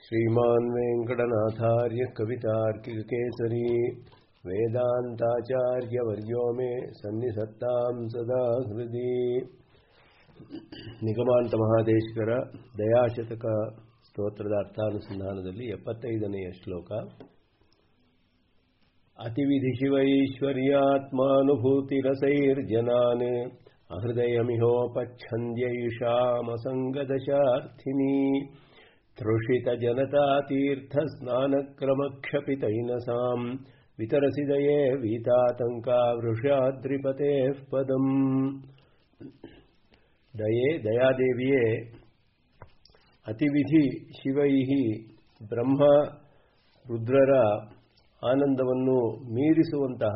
श्रीमान् वेङ्कटनाथार्य कवितार्किककेसरी वेदान्ताचार्यवर्यो मे सन्निसत्तां सदा हृदि ನಿಗಮಾಂತ ಮಹಾದೇಶಕರ ದಯಾಶತಕ ಸ್ತೋತ್ರದ ಅರ್ಥಾನುಸಂಧಾನದಲ್ಲಿ ಎಪ್ಪತ್ತೈದನೆಯ ಶ್ಲೋಕ ಅತಿವಿಧಿ ಶಿವೈಶ್ವರ್ಯಾತ್ಮಾನುಭೂತಿರಸೈರ್ಜನಾನ್ ಅಹೃದಯಮಿಹೋಪಚ್ಛಂದ್ಯೈಷಾಮಸಂಗದಶಾರ್ಥಿನಿ ತೃಷಿತಜನತಾತೀರ್ಥಸ್ನಾನಕ್ರಮಕ್ಷಪಿತೈನಸಾಂ ವಿತರಸಿ ದಯೇ ವೀತಾತಂಕಾ ವೃಷಾದ್ರಿಪತೇಃ ಪದಂ ದಯೆ ದಯಾದೇವಿಯೇ ಅತಿವಿಧಿ ಶಿವೈಹಿ ಬ್ರಹ್ಮ ರುದ್ರರ ಆನಂದವನ್ನು ಮೀರಿಸುವಂತಹ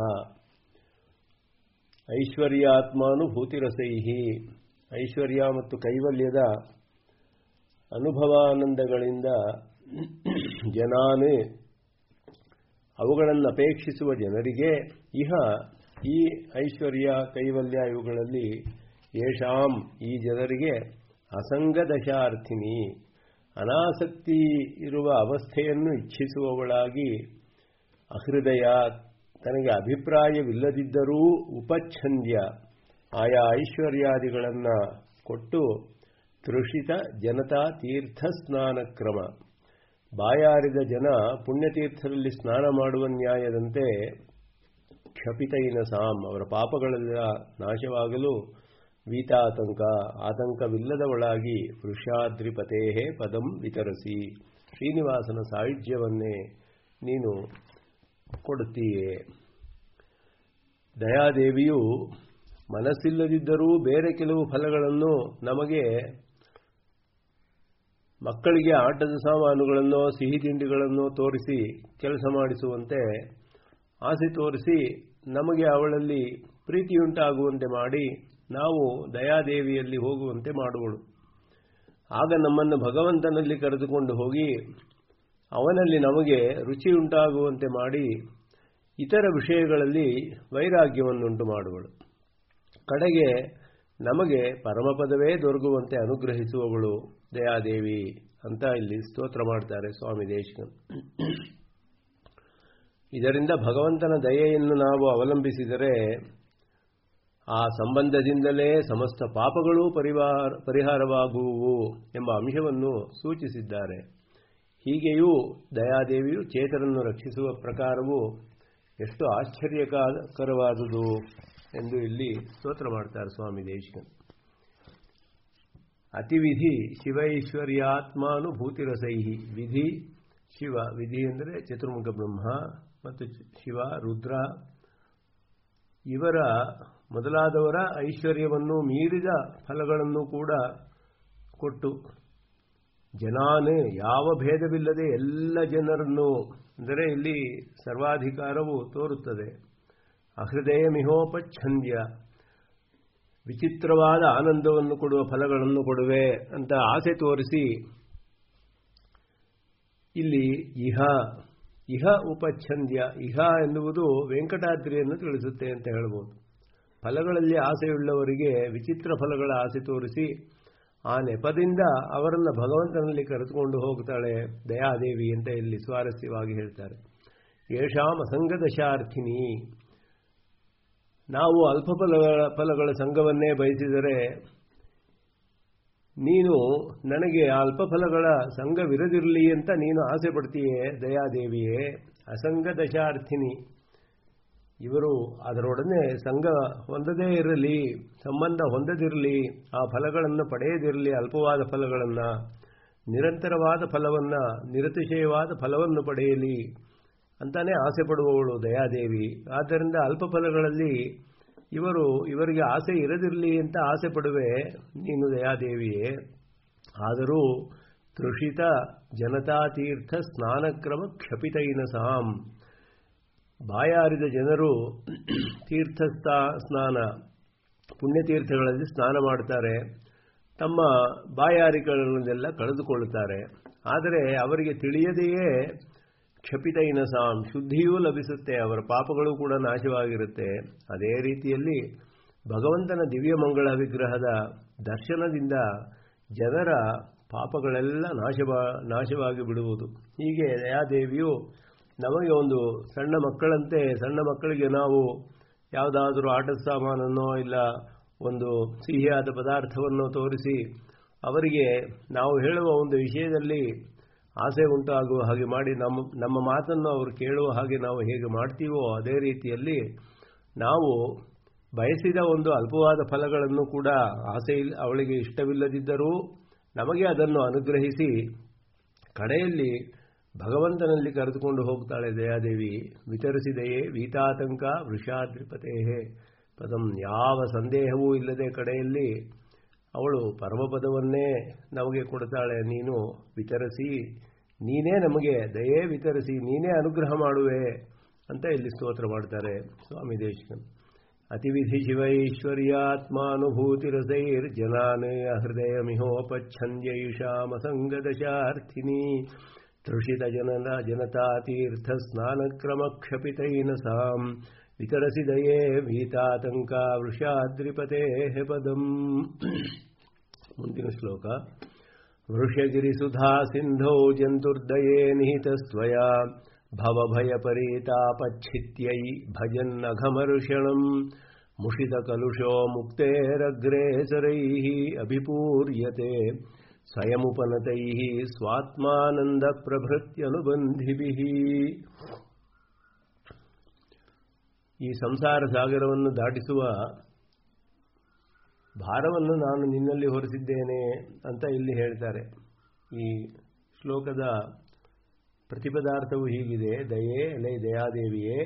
ಐಶ್ವರ್ಯಾತ್ಮಾನುಭೂತಿರಸೈಹಿ ಐಶ್ವರ್ಯ ಮತ್ತು ಕೈವಲ್ಯದ ಅನುಭವಾನಂದಗಳಿಂದ ಜನಾನ್ ಅವುಗಳನ್ನು ಅಪೇಕ್ಷಿಸುವ ಜನರಿಗೆ ಇಹ ಈ ಐಶ್ವರ್ಯ ಕೈವಲ್ಯ ಇವುಗಳಲ್ಲಿ ಯೇಷಾಂ ಈ ಜನರಿಗೆ ಅಸಂಗದಶಾರ್ಥಿನಿ ಅನಾಸಕ್ತಿ ಇರುವ ಅವಸ್ಥೆಯನ್ನು ಇಚ್ಛಿಸುವವಳಾಗಿ ಅಹೃದಯ ತನಗೆ ಅಭಿಪ್ರಾಯವಿಲ್ಲದಿದ್ದರೂ ಉಪಚ್ಛಂದ್ಯ ಆಯಾ ಐಶ್ವರ್ಯಾದಿಗಳನ್ನು ಕೊಟ್ಟು ತೃಷಿತ ಜನತಾ ತೀರ್ಥ ಸ್ನಾನ ಕ್ರಮ ಬಾಯಾರಿದ ಜನ ಪುಣ್ಯತೀರ್ಥರಲ್ಲಿ ಸ್ನಾನ ಮಾಡುವ ನ್ಯಾಯದಂತೆ ಕ್ಷಪಿತೈನ ಸಾಂ ಅವರ ಪಾಪಗಳೆಲ್ಲ ನಾಶವಾಗಲು ವೀತಾತಂಕ ಆತಂಕವಿಲ್ಲದವಳಾಗಿ ವೃಷಾದ್ರಿಪತೇಹೇ ಪದಂ ವಿತರಿಸಿ ಶ್ರೀನಿವಾಸನ ಸಾಹಿತ್ಯವನ್ನೇ ನೀನು ಕೊಡುತ್ತೀಯೇ ದಯಾದೇವಿಯು ಮನಸ್ಸಿಲ್ಲದಿದ್ದರೂ ಬೇರೆ ಕೆಲವು ಫಲಗಳನ್ನು ನಮಗೆ ಮಕ್ಕಳಿಗೆ ಆಟದ ಸಾಮಾನುಗಳನ್ನು ಸಿಹಿ ತಿಂಡಿಗಳನ್ನು ತೋರಿಸಿ ಕೆಲಸ ಮಾಡಿಸುವಂತೆ ಆಸೆ ತೋರಿಸಿ ನಮಗೆ ಅವಳಲ್ಲಿ ಪ್ರೀತಿಯುಂಟಾಗುವಂತೆ ಮಾಡಿ ನಾವು ದಯಾದೇವಿಯಲ್ಲಿ ಹೋಗುವಂತೆ ಮಾಡುವಳು ಆಗ ನಮ್ಮನ್ನು ಭಗವಂತನಲ್ಲಿ ಕರೆದುಕೊಂಡು ಹೋಗಿ ಅವನಲ್ಲಿ ನಮಗೆ ರುಚಿಯುಂಟಾಗುವಂತೆ ಮಾಡಿ ಇತರ ವಿಷಯಗಳಲ್ಲಿ ವೈರಾಗ್ಯವನ್ನುಂಟು ಮಾಡುವಳು ಕಡೆಗೆ ನಮಗೆ ಪರಮಪದವೇ ದೊರಕುವಂತೆ ಅನುಗ್ರಹಿಸುವವಳು ದಯಾದೇವಿ ಅಂತ ಇಲ್ಲಿ ಸ್ತೋತ್ರ ಮಾಡ್ತಾರೆ ಸ್ವಾಮಿ ದೇಶಕನ್ ಇದರಿಂದ ಭಗವಂತನ ದಯೆಯನ್ನು ನಾವು ಅವಲಂಬಿಸಿದರೆ ಆ ಸಂಬಂಧದಿಂದಲೇ ಸಮಸ್ತ ಪಾಪಗಳೂ ಪರಿವಾರ ಪರಿಹಾರವಾಗುವು ಎಂಬ ಅಂಶವನ್ನು ಸೂಚಿಸಿದ್ದಾರೆ ಹೀಗೆಯೂ ದಯಾದೇವಿಯು ಚೇತನನ್ನು ರಕ್ಷಿಸುವ ಪ್ರಕಾರವು ಎಷ್ಟು ಆಶ್ಚರ್ಯಕರವಾದುದು ಎಂದು ಇಲ್ಲಿ ಸ್ತೋತ್ರ ಮಾಡ್ತಾರೆ ಸ್ವಾಮಿ ದೇಶಕನ್ ಅತಿವಿಧಿ ಶಿವೈಶ್ವರ್ಯಾತ್ಮಾನುಭೂತಿರಸೈಹಿ ವಿಧಿ ಶಿವ ವಿಧಿ ಅಂದರೆ ಚತುರ್ಮುಖ ಬ್ರಹ್ಮ ಮತ್ತು ಶಿವ ರುದ್ರ ಇವರ ಮೊದಲಾದವರ ಐಶ್ವರ್ಯವನ್ನು ಮೀರಿದ ಫಲಗಳನ್ನು ಕೂಡ ಕೊಟ್ಟು ಜನಾನೇ ಯಾವ ಭೇದವಿಲ್ಲದೆ ಎಲ್ಲ ಜನರನ್ನು ಅಂದರೆ ಇಲ್ಲಿ ಸರ್ವಾಧಿಕಾರವು ತೋರುತ್ತದೆ ಅಹೃದಯ ಮಿಹೋಪಚ್ಛಂದ್ಯ ವಿಚಿತ್ರವಾದ ಆನಂದವನ್ನು ಕೊಡುವ ಫಲಗಳನ್ನು ಕೊಡುವೆ ಅಂತ ಆಸೆ ತೋರಿಸಿ ಇಲ್ಲಿ ಇಹ ಇಹ ಉಪಚ್ಛಂದ್ಯ ಇಹ ಎನ್ನುವುದು ವೆಂಕಟಾದ್ರಿಯನ್ನು ತಿಳಿಸುತ್ತೆ ಅಂತ ಹೇಳ್ಬೋದು ಫಲಗಳಲ್ಲಿ ಆಸೆಯುಳ್ಳವರಿಗೆ ವಿಚಿತ್ರ ಫಲಗಳ ಆಸೆ ತೋರಿಸಿ ಆ ನೆಪದಿಂದ ಅವರನ್ನು ಭಗವಂತನಲ್ಲಿ ಕರೆದುಕೊಂಡು ಹೋಗ್ತಾಳೆ ದಯಾದೇವಿ ಅಂತ ಇಲ್ಲಿ ಸ್ವಾರಸ್ಯವಾಗಿ ಹೇಳ್ತಾರೆ ಯೇಷಾಂ ಅಸಂಗದಶಾರ್ಥಿನಿ ನಾವು ಅಲ್ಪ ಫಲಗಳ ಫಲಗಳ ಸಂಘವನ್ನೇ ಬಯಸಿದರೆ ನೀನು ನನಗೆ ಅಲ್ಪ ಫಲಗಳ ಸಂಘವಿರದಿರಲಿ ಅಂತ ನೀನು ಆಸೆ ಪಡ್ತೀಯೇ ದಯಾದೇವಿಯೇ ಅಸಂಗದಶಾರ್ಥಿನಿ ಇವರು ಅದರೊಡನೆ ಸಂಘ ಹೊಂದದೇ ಇರಲಿ ಸಂಬಂಧ ಹೊಂದದಿರಲಿ ಆ ಫಲಗಳನ್ನು ಪಡೆಯದಿರಲಿ ಅಲ್ಪವಾದ ಫಲಗಳನ್ನು ನಿರಂತರವಾದ ಫಲವನ್ನು ನಿರತಿಶಯವಾದ ಫಲವನ್ನು ಪಡೆಯಲಿ ಅಂತಾನೆ ಆಸೆ ಪಡುವವಳು ದಯಾದೇವಿ ಆದ್ದರಿಂದ ಅಲ್ಪ ಫಲಗಳಲ್ಲಿ ಇವರು ಇವರಿಗೆ ಆಸೆ ಇರದಿರಲಿ ಅಂತ ಆಸೆ ಪಡುವೆ ನೀನು ದಯಾದೇವಿಯೇ ಆದರೂ ತೃಷಿತ ಜನತಾತೀರ್ಥ ಸ್ನಾನಕ್ರಮ ಕ್ಷಪಿತೈನ ಸಾಂ ಬಾಯಾರಿದ ಜನರು ತೀರ್ಥ ಸ್ನಾನ ಪುಣ್ಯತೀರ್ಥಗಳಲ್ಲಿ ಸ್ನಾನ ಮಾಡ್ತಾರೆ ತಮ್ಮ ಬಾಯಾರಿಕೆಗಳನ್ನೆಲ್ಲ ಕಳೆದುಕೊಳ್ಳುತ್ತಾರೆ ಆದರೆ ಅವರಿಗೆ ತಿಳಿಯದೆಯೇ ಕ್ಷಪಿತೈನ ಸಾಂ ಶುದ್ಧಿಯೂ ಲಭಿಸುತ್ತೆ ಅವರ ಪಾಪಗಳು ಕೂಡ ನಾಶವಾಗಿರುತ್ತೆ ಅದೇ ರೀತಿಯಲ್ಲಿ ಭಗವಂತನ ದಿವ್ಯ ಮಂಗಳ ವಿಗ್ರಹದ ದರ್ಶನದಿಂದ ಜನರ ಪಾಪಗಳೆಲ್ಲ ನಾಶವಾ ನಾಶವಾಗಿ ಬಿಡುವುದು ಹೀಗೆ ದಯಾದೇವಿಯು ನಮಗೆ ಒಂದು ಸಣ್ಣ ಮಕ್ಕಳಂತೆ ಸಣ್ಣ ಮಕ್ಕಳಿಗೆ ನಾವು ಯಾವುದಾದರೂ ಆಟದ ಸಾಮಾನನ್ನೋ ಇಲ್ಲ ಒಂದು ಸಿಹಿಯಾದ ಪದಾರ್ಥವನ್ನು ತೋರಿಸಿ ಅವರಿಗೆ ನಾವು ಹೇಳುವ ಒಂದು ವಿಷಯದಲ್ಲಿ ಆಸೆ ಉಂಟಾಗುವ ಹಾಗೆ ಮಾಡಿ ನಮ್ಮ ನಮ್ಮ ಮಾತನ್ನು ಅವರು ಕೇಳುವ ಹಾಗೆ ನಾವು ಹೇಗೆ ಮಾಡ್ತೀವೋ ಅದೇ ರೀತಿಯಲ್ಲಿ ನಾವು ಬಯಸಿದ ಒಂದು ಅಲ್ಪವಾದ ಫಲಗಳನ್ನು ಕೂಡ ಆಸೆ ಅವಳಿಗೆ ಇಷ್ಟವಿಲ್ಲದಿದ್ದರೂ ನಮಗೆ ಅದನ್ನು ಅನುಗ್ರಹಿಸಿ ಕಡೆಯಲ್ಲಿ ಭಗವಂತನಲ್ಲಿ ಕರೆದುಕೊಂಡು ಹೋಗ್ತಾಳೆ ದಯಾದೇವಿ ವಿತರಿಸಿದೆಯೇ ವೀತಾತಂಕ ವೃಷಾದ್ರಿಪತೇ ಪದಂ ಯಾವ ಸಂದೇಹವೂ ಇಲ್ಲದೆ ಕಡೆಯಲ್ಲಿ ಅವಳು ಪರಮಪದವನ್ನೇ ನಮಗೆ ಕೊಡ್ತಾಳೆ ನೀನು ವಿತರಿಸಿ ನೀನೇ ನಮಗೆ ದಯೇ ವಿತರಿಸಿ ನೀನೇ ಅನುಗ್ರಹ ಮಾಡುವೆ ಅಂತ ಇಲ್ಲಿ ಸ್ತೋತ್ರ ಮಾಡ್ತಾರೆ ಸ್ವಾಮಿ ದೇಶಕನ್ ಅತಿವಿಧಿ ಶಿವೈಶ್ವರ್ಯಾತ್ಮಾನುಭೂತಿರಸೈರ್ಜನಾನ್ ಹೃದಯಮಿಹೋಪಚ್ಛಂದ್ಯೈಷಾಮಸಂಗದಶಾರ್ಥಿನಿ ತೃಷಿತ ಜನನ ಜನತಾ ತೀರ್ಥ ಸ್ನಾನಕ್ರಮಕ್ಷಪಿತೈನ ಸಾಂ ವಿತರಸಿದಯೇ ಭೀತಾತಂಕ ವೃಷಾದ್ರಿಪತೆ ಪದಂ ಮುಂದಿನ ಶ್ಲೋಕ ವೃಷಗಿರಿಸುಧಾ ಸಿಂಧೌ ಜಂತುರ್ದಯೇ ನಿಹಿತಸ್ತ್ವಯಾ ಭವಭಯಪರೀತಾಪಚ್ಛಿತ್ಯೈ ಭಜನ್ನಘಮರ್ಷಣಂ ಮುಷಿತಕಲುಷೋ ಮುಕ್ತೇರಗ್ರೇಸರೈः ಅಭಿಪೂರ್ಯತೆ ಸ್ವಯमुपनतैः ಸ್ವಾತ್ಮಾನಂದಪ್ರಭೃತ್ಯನುಬಂಧಿಭಿः ಈ ಸಂಸಾರ ಸಾಗರವನ್ನು ದಾಟಿಸುವ ಭಾರವನ್ನು ನಾನು ನಿನ್ನಲ್ಲಿ ಹೊರಿಸಿದ್ದೇನೆ ಅಂತ ಇಲ್ಲಿ ಹೇಳ್ತಾರೆ ಈ ಶ್ಲೋಕದ ಪ್ರತಿಪದಾರ್ಥವು ಹೀಗಿದೆ ದಯೆ ಎಲೆ ದಯಾದೇವಿಯೇ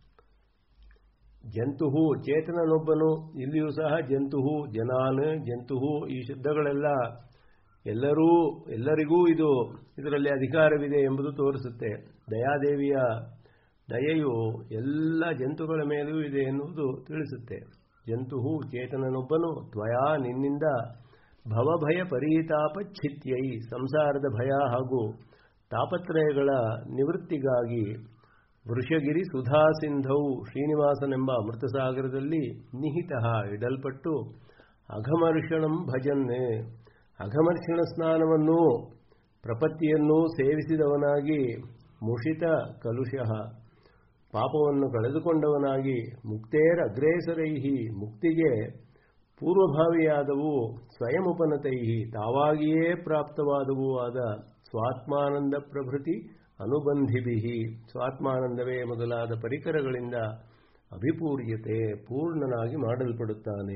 ಜಂತುಹು ಚೇತನನೊಬ್ಬನು ಇಲ್ಲಿಯೂ ಸಹ ಜಂತುಹು ಜನಾನ್ ಜಂತುಹು ಈ ಶಬ್ದಗಳೆಲ್ಲ ಎಲ್ಲರೂ ಎಲ್ಲರಿಗೂ ಇದು ಇದರಲ್ಲಿ ಅಧಿಕಾರವಿದೆ ಎಂಬುದು ತೋರಿಸುತ್ತೆ ದಯಾದೇವಿಯ ದಯೆಯು ಎಲ್ಲ ಜಂತುಗಳ ಮೇಲೂ ಇದೆ ಎನ್ನುವುದು ತಿಳಿಸುತ್ತೆ ಜಂತುಹು ಚೇತನನೊಬ್ಬನು ತ್ವಯಾ ನಿನ್ನಿಂದ ಭವಭಯ ಪರಿತಾಪಚ್ಛಿತ್ಯೈ ಸಂಸಾರದ ಭಯ ಹಾಗೂ ತಾಪತ್ರಯಗಳ ನಿವೃತ್ತಿಗಾಗಿ ವೃಷಗಿರಿ ಸುಧಾ ಸಿಂಧೌ ಶ್ರೀನಿವಾಸನೆಂಬ ಅಮೃತಸಾಗರದಲ್ಲಿ ನಿಹಿತ ಇಡಲ್ಪಟ್ಟು ಅಘಮರ್ಷಣಂ ಭಜನ್ ಅಘಮರ್ಷಣ ಸ್ನಾನವನ್ನು ಪ್ರಪತ್ತಿಯನ್ನು ಸೇವಿಸಿದವನಾಗಿ ಮುಷಿತ ಕಲುಷಃ ಪಾಪವನ್ನು ಕಳೆದುಕೊಂಡವನಾಗಿ ಮುಕ್ತೇರ ಅಗ್ರೇಸರೈಹಿ ಮುಕ್ತಿಗೆ ಪೂರ್ವಭಾವಿಯಾದವು ಸ್ವಯಂ ಉಪನತೈಹಿ ತಾವಾಗಿಯೇ ಪ್ರಾಪ್ತವಾದವೂ ಆದ ಸ್ವಾತ್ಮಾನಂದ ಪ್ರಭೃತಿ ಅನುಬಂಧಿಭಿ ಸ್ವಾತ್ಮಾನಂದವೇ ಮೊದಲಾದ ಪರಿಕರಗಳಿಂದ ಅಭಿಪೂರ್ಯತೆ ಪೂರ್ಣನಾಗಿ ಮಾಡಲ್ಪಡುತ್ತಾನೆ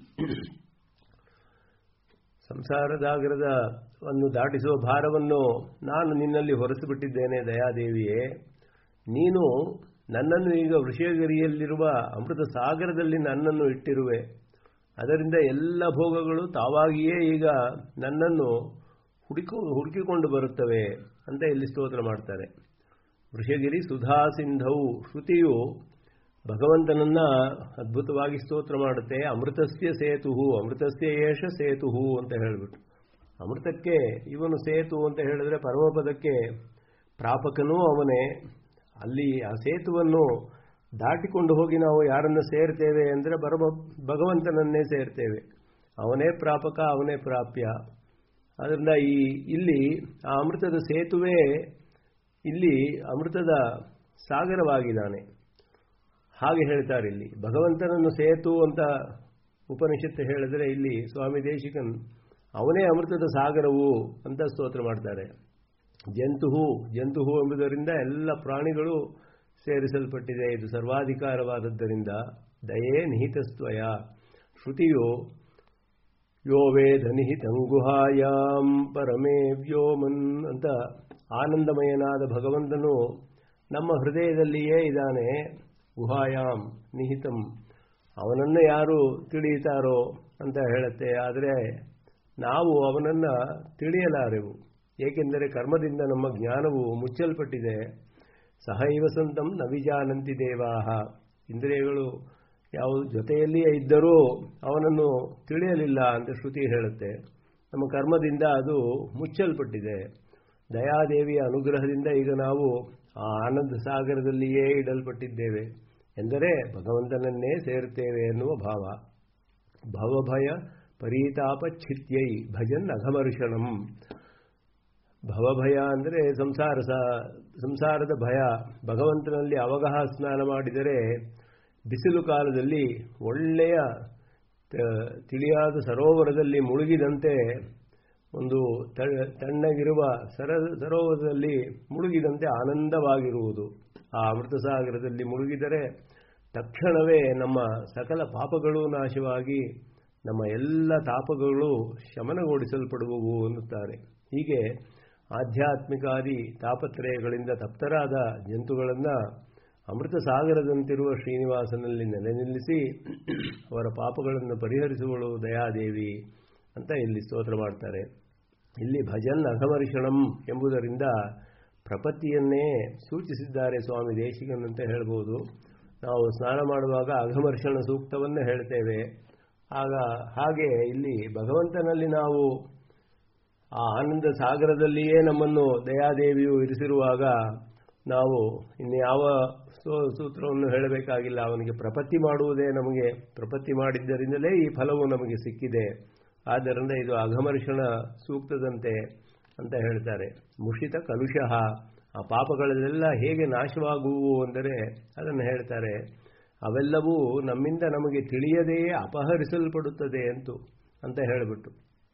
ಸಂಸಾರದಾಗರದ ಒಂದು ದಾಟಿಸುವ ಭಾರವನ್ನು ನಾನು ನಿನ್ನಲ್ಲಿ ಹೊರಸಿಬಿಟ್ಟಿದ್ದೇನೆ ದಯಾದೇವಿಯೇ ನೀನು ನನ್ನನ್ನು ಈಗ ವೃಷಗರಿಯಲ್ಲಿರುವ ಅಮೃತ ಸಾಗರದಲ್ಲಿ ನನ್ನನ್ನು ಇಟ್ಟಿರುವೆ ಅದರಿಂದ ಎಲ್ಲ ಭೋಗಗಳು ತಾವಾಗಿಯೇ ಈಗ ನನ್ನನ್ನು ಹುಡುಕು ಹುಡುಕಿಕೊಂಡು ಬರುತ್ತವೆ ಅಂತ ಇಲ್ಲಿ ಸ್ತೋತ್ರ ಮಾಡ್ತಾರೆ ವೃಷಗಿರಿ ಸುಧಾ ಸಿಂಧೌ ಶ್ರುತಿಯು ಭಗವಂತನನ್ನ ಅದ್ಭುತವಾಗಿ ಸ್ತೋತ್ರ ಮಾಡುತ್ತೆ ಅಮೃತಸ್ಯ ಸೇತುಹು ಅಮೃತಸ್ಯ ಏಷ ಸೇತುಹು ಅಂತ ಹೇಳಿಬಿಟ್ಟು ಅಮೃತಕ್ಕೆ ಇವನು ಸೇತು ಅಂತ ಹೇಳಿದ್ರೆ ಪರಮಪದಕ್ಕೆ ಪ್ರಾಪಕನೂ ಅವನೇ ಅಲ್ಲಿ ಆ ಸೇತುವನ್ನು ದಾಟಿಕೊಂಡು ಹೋಗಿ ನಾವು ಯಾರನ್ನು ಸೇರ್ತೇವೆ ಅಂದರೆ ಬರಬ ಭಗವಂತನನ್ನೇ ಸೇರ್ತೇವೆ ಅವನೇ ಪ್ರಾಪಕ ಅವನೇ ಪ್ರಾಪ್ಯ ಅದರಿಂದ ಈ ಇಲ್ಲಿ ಆ ಅಮೃತದ ಸೇತುವೆ ಇಲ್ಲಿ ಅಮೃತದ ಸಾಗರವಾಗಿದ್ದಾನೆ ಹಾಗೆ ಹೇಳ್ತಾರೆ ಇಲ್ಲಿ ಭಗವಂತನನ್ನು ಸೇತು ಅಂತ ಉಪನಿಷತ್ತು ಹೇಳಿದ್ರೆ ಇಲ್ಲಿ ಸ್ವಾಮಿ ದೇಶಿಕನ್ ಅವನೇ ಅಮೃತದ ಸಾಗರವು ಅಂತ ಸ್ತೋತ್ರ ಮಾಡ್ತಾರೆ ಜಂತುಹು ಜಂತುಹು ಎಂಬುದರಿಂದ ಎಲ್ಲ ಪ್ರಾಣಿಗಳು ಸೇರಿಸಲ್ಪಟ್ಟಿದೆ ಇದು ಸರ್ವಾಧಿಕಾರವಾದದ್ದರಿಂದ ದಯೇ ನಿಹಿತಸ್ತ್ವಯ ಶ್ರುತಿಯು ಯೋ ವೇದ ನಿಹಿತಂಗುಹಾಯಾಂ ಪರಮೇ ವ್ಯೋಮನ್ ಅಂತ ಆನಂದಮಯನಾದ ಭಗವಂತನು ನಮ್ಮ ಹೃದಯದಲ್ಲಿಯೇ ಇದ್ದಾನೆ ಗುಹಾಯಾಂ ನಿಹಿತಂ ಅವನನ್ನು ಯಾರು ತಿಳಿಯುತ್ತಾರೋ ಅಂತ ಹೇಳುತ್ತೆ ಆದರೆ ನಾವು ಅವನನ್ನು ತಿಳಿಯಲಾರೆವು ಏಕೆಂದರೆ ಕರ್ಮದಿಂದ ನಮ್ಮ ಜ್ಞಾನವು ಮುಚ್ಚಲ್ಪಟ್ಟಿದೆ ಸಹೈವ ಸಂತಂ ನ ವಿಜಾನಂತಿ ದೇವಾಹ ಇಂದ್ರಿಯಗಳು ಯಾವ ಜೊತೆಯಲ್ಲಿಯೇ ಇದ್ದರೂ ಅವನನ್ನು ತಿಳಿಯಲಿಲ್ಲ ಅಂತ ಶ್ರುತಿ ಹೇಳುತ್ತೆ ನಮ್ಮ ಕರ್ಮದಿಂದ ಅದು ಮುಚ್ಚಲ್ಪಟ್ಟಿದೆ ದಯಾದೇವಿಯ ಅನುಗ್ರಹದಿಂದ ಈಗ ನಾವು ಆ ಆನಂದ ಸಾಗರದಲ್ಲಿಯೇ ಇಡಲ್ಪಟ್ಟಿದ್ದೇವೆ ಎಂದರೆ ಭಗವಂತನನ್ನೇ ಸೇರುತ್ತೇವೆ ಎನ್ನುವ ಭಾವ ಭವಭಯ ಪರೀತಾಪಚ್ಛಿತ್ಯೈ ಭಜನ್ ಅಘಮರ್ಷಣಂ ಭವಭಯ ಅಂದರೆ ಸಂಸಾರ ಸಂಸಾರದ ಭಯ ಭಗವಂತನಲ್ಲಿ ಅವಗಾಹ ಸ್ನಾನ ಮಾಡಿದರೆ ಬಿಸಿಲು ಕಾಲದಲ್ಲಿ ಒಳ್ಳೆಯ ತಿಳಿಯಾದ ಸರೋವರದಲ್ಲಿ ಮುಳುಗಿದಂತೆ ಒಂದು ತಣ್ಣಗಿರುವ ಸರ ಸರೋವರದಲ್ಲಿ ಮುಳುಗಿದಂತೆ ಆನಂದವಾಗಿರುವುದು ಆ ಅಮೃತ ಸಾಗರದಲ್ಲಿ ಮುಳುಗಿದರೆ ತಕ್ಷಣವೇ ನಮ್ಮ ಸಕಲ ಪಾಪಗಳು ನಾಶವಾಗಿ ನಮ್ಮ ಎಲ್ಲ ತಾಪಗಳು ಶಮನಗೊಳಿಸಲ್ಪಡುವವು ಅನ್ನುತ್ತಾರೆ ಹೀಗೆ ಆಧ್ಯಾತ್ಮಿಕಾದಿ ತಾಪತ್ರಯಗಳಿಂದ ತಪ್ತರಾದ ಜಂತುಗಳನ್ನು ಅಮೃತ ಸಾಗರದಂತಿರುವ ಶ್ರೀನಿವಾಸನಲ್ಲಿ ನೆಲೆ ನಿಲ್ಲಿಸಿ ಅವರ ಪಾಪಗಳನ್ನು ಪರಿಹರಿಸುವಳು ದಯಾದೇವಿ ಅಂತ ಇಲ್ಲಿ ಸ್ತೋತ್ರ ಮಾಡ್ತಾರೆ ಇಲ್ಲಿ ಭಜನ್ ಅಘಮರ್ಷಣಂ ಎಂಬುದರಿಂದ ಪ್ರಪತ್ತಿಯನ್ನೇ ಸೂಚಿಸಿದ್ದಾರೆ ಸ್ವಾಮಿ ದೇಶಿಕನಂತ ಹೇಳ್ಬೋದು ನಾವು ಸ್ನಾನ ಮಾಡುವಾಗ ಅಘಮರ್ಷಣ ಸೂಕ್ತವನ್ನೇ ಹೇಳ್ತೇವೆ ಆಗ ಹಾಗೆ ಇಲ್ಲಿ ಭಗವಂತನಲ್ಲಿ ನಾವು ಆ ಆನಂದ ಸಾಗರದಲ್ಲಿಯೇ ನಮ್ಮನ್ನು ದಯಾದೇವಿಯು ಇರಿಸಿರುವಾಗ ನಾವು ಇನ್ಯಾವ ಸೂತ್ರವನ್ನು ಹೇಳಬೇಕಾಗಿಲ್ಲ ಅವನಿಗೆ ಪ್ರಪತ್ತಿ ಮಾಡುವುದೇ ನಮಗೆ ಪ್ರಪತ್ತಿ ಮಾಡಿದ್ದರಿಂದಲೇ ಈ ಫಲವು ನಮಗೆ ಸಿಕ್ಕಿದೆ ಆದ್ದರಿಂದ ಇದು ಅಘಮರ್ಷಣ ಸೂಕ್ತದಂತೆ ಅಂತ ಹೇಳ್ತಾರೆ ಮುಷಿತ ಕಲುಷಃ ಆ ಪಾಪಗಳಲ್ಲೆಲ್ಲ ಹೇಗೆ ನಾಶವಾಗುವು ಅಂದರೆ ಅದನ್ನು ಹೇಳ್ತಾರೆ ಅವೆಲ್ಲವೂ ನಮ್ಮಿಂದ ನಮಗೆ ತಿಳಿಯದೆಯೇ ಅಪಹರಿಸಲ್ಪಡುತ್ತದೆ ಅಂತು ಅಂತ ಹೇಳಿಬಿಟ್ಟು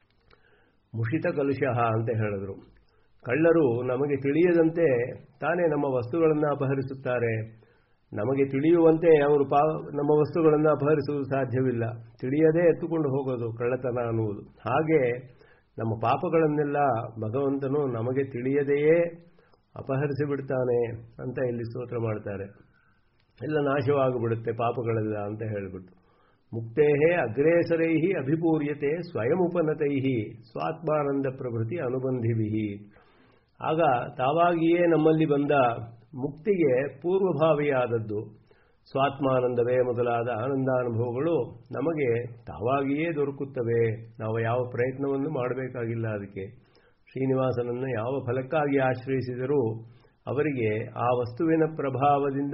ಮುಷಿತ ಕಲುಷಃ ಅಂತ ಹೇಳಿದ್ರು ಕಳ್ಳರು ನಮಗೆ ತಿಳಿಯದಂತೆ ತಾನೇ ನಮ್ಮ ವಸ್ತುಗಳನ್ನು ಅಪಹರಿಸುತ್ತಾರೆ ನಮಗೆ ತಿಳಿಯುವಂತೆ ಅವರು ಪಾ ನಮ್ಮ ವಸ್ತುಗಳನ್ನು ಅಪಹರಿಸುವುದು ಸಾಧ್ಯವಿಲ್ಲ ತಿಳಿಯದೇ ಎತ್ತುಕೊಂಡು ಹೋಗೋದು ಕಳ್ಳತನ ಅನ್ನುವುದು ಹಾಗೆ ನಮ್ಮ ಪಾಪಗಳನ್ನೆಲ್ಲ ಭಗವಂತನು ನಮಗೆ ತಿಳಿಯದೆಯೇ ಅಪಹರಿಸಿ ಬಿಡ್ತಾನೆ ಅಂತ ಇಲ್ಲಿ ಸ್ತೋತ್ರ ಮಾಡ್ತಾರೆ ಎಲ್ಲ ನಾಶವಾಗಿಬಿಡುತ್ತೆ ಪಾಪಗಳೆಲ್ಲ ಅಂತ ಹೇಳಿಬಿಟ್ಟು ಮುಕ್ತೇ ಅಗ್ರೇಸರೈ ಅಭಿಪೂರ್ಯತೆ ಸ್ವಯಂ ಉಪನತೈ ಸ್ವಾತ್ಮಾನಂದ ಪ್ರಭೃತಿ ಅನುಬಂಧಿಭಿ ಆಗ ತಾವಾಗಿಯೇ ನಮ್ಮಲ್ಲಿ ಬಂದ ಮುಕ್ತಿಗೆ ಪೂರ್ವಭಾವಿಯಾದದ್ದು ಸ್ವಾತ್ಮಾನಂದವೇ ಮೊದಲಾದ ಆನಂದಾನುಭವಗಳು ನಮಗೆ ತಾವಾಗಿಯೇ ದೊರಕುತ್ತವೆ ನಾವು ಯಾವ ಪ್ರಯತ್ನವನ್ನು ಮಾಡಬೇಕಾಗಿಲ್ಲ ಅದಕ್ಕೆ ಶ್ರೀನಿವಾಸನನ್ನು ಯಾವ ಫಲಕ್ಕಾಗಿ ಆಶ್ರಯಿಸಿದರೂ ಅವರಿಗೆ ಆ ವಸ್ತುವಿನ ಪ್ರಭಾವದಿಂದ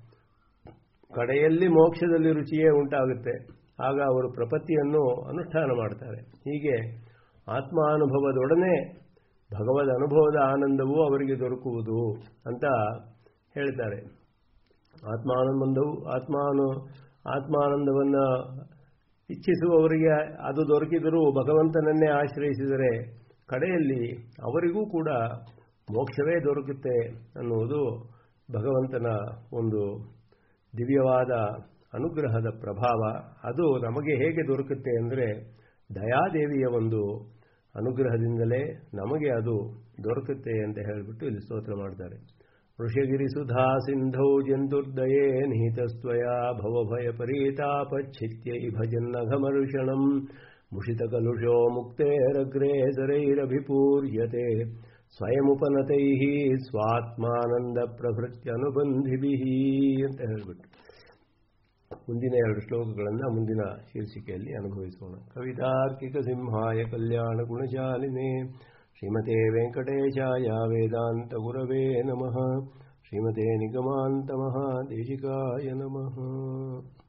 ಕಡೆಯಲ್ಲಿ ಮೋಕ್ಷದಲ್ಲಿ ರುಚಿಯೇ ಉಂಟಾಗುತ್ತೆ ಆಗ ಅವರು ಪ್ರಪತ್ತಿಯನ್ನು ಅನುಷ್ಠಾನ ಮಾಡ್ತಾರೆ ಹೀಗೆ ಆತ್ಮಾನುಭವದೊಡನೆ ಭಗವದ್ ಅನುಭವದ ಆನಂದವೂ ಅವರಿಗೆ ದೊರಕುವುದು ಅಂತ ಹೇಳ್ತಾರೆ ಆತ್ಮಾನಂದವು ಆತ್ಮಾನು ಆತ್ಮಾನಂದವನ್ನು ಇಚ್ಛಿಸುವವರಿಗೆ ಅದು ದೊರಕಿದರೂ ಭಗವಂತನನ್ನೇ ಆಶ್ರಯಿಸಿದರೆ ಕಡೆಯಲ್ಲಿ ಅವರಿಗೂ ಕೂಡ ಮೋಕ್ಷವೇ ದೊರಕುತ್ತೆ ಅನ್ನುವುದು ಭಗವಂತನ ಒಂದು ದಿವ್ಯವಾದ ಅನುಗ್ರಹದ ಪ್ರಭಾವ ಅದು ನಮಗೆ ಹೇಗೆ ದೊರಕುತ್ತೆ ಅಂದರೆ ದಯಾದೇವಿಯ ಒಂದು ಅನುಗ್ರಹದಿಂದಲೇ ನಮಗೆ ಅದು ದೊರಕುತ್ತೆ ಅಂತ ಹೇಳಿಬಿಟ್ಟು ಇಲ್ಲಿ ಸ್ತೋತ್ರ ಮಾಡ್ತಾರೆ ಋಷಗಿರಿ ಸುಧಾ ಸಿಂಧೌ ಜಂತುರ್ದಯೇ ನಿಹಿತಸ್ತ್ವಯ ಭವಭಯ ಪರೀತಾಪಚ್ಛಿತ್ಯೈ ಭಜನ್ನಘಮರ್ಷಣಂ ಮುಷಿತಕಲುಷೋ ಮುಕ್ತೇರಗ್ರೇಸರೈರಭಿಪೂರ್ಯತೆ ಸ್ವಯಂಪನತೈ ಸ್ವಾತ್ಮಾನಂದ ಪ್ರಭೃತ್ಯನುಬಂಧಿಭಿ ಅಂತ ಹೇಳಿಬಿಟ್ಟು ಮುಂದಿನ ಎರಡು ಶ್ಲೋಕಗಳನ್ನು ಮುಂದಿನ ಶೀರ್ಷಿಕೆಯಲ್ಲಿ ಅನುಭವಿಸೋಣ ಕವಿತಾರ್ಕಿಕ ಸಿಂಹಾಯ ಕಲ್ಯಾಣ ಗುಣಶಾಲಿನೇ ಶ್ರೀಮತೆ ವೆಂಕಟೇಶಾಯ ವೇದಾಂತ ಗುರವೇ ನಮಃ ಶ್ರೀಮತೆ ನಿಗಮಾಂತ ಮಹಾದೇಶಿಕಾಯ ನಮಃ